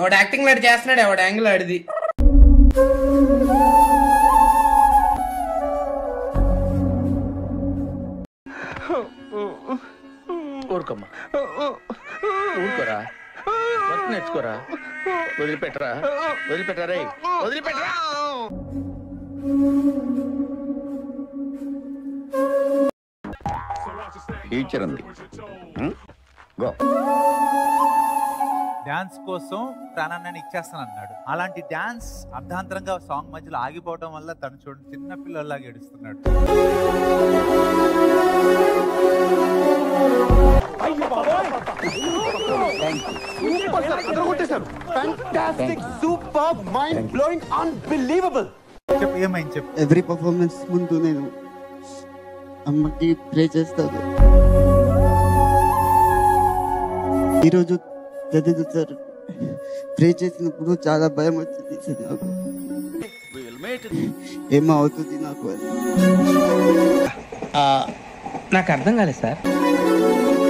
ఎవడు యాక్టింగ్ లాడు చేస్తున్నాడు ఎవడు యాంగిల్ ఆడిది ఊరుకోమ్మా ఊరుకోరా వర్క్ నేర్చుకోరా వదిలిపెట్టరా వదిలిపెట్టరా రే వదిలిపెట్టరా ఫ్యూచర్ ఉంది గో డాన్స్ కోసం ప్రాణాన్ని ఇచ్చేస్తాను అన్నాడు అలాంటి డాన్స్ అర్ధాంతరంగా సాంగ్ మధ్యలో ఆగిపోవడం వల్ల తను చూడండి చిన్న పిల్లల్లాగా ఏడుస్తున్నాడు సూపర్ మైండ్ బ్లోయింగ్ అన్బిలీవబుల్ చెప్పు ఏమైంది చెప్పు ఎవ్రీ పర్ఫార్మెన్స్ ముందు నేను అమ్మకి ప్రే చేస్తాను ఈరోజు తెలీదు సార్ ప్రే చేసినప్పుడు చాలా భయం వచ్చింది సార్ నాకు ఏమో అవుతుంది నాకు అని నాకు అర్థం కాలేదు సార్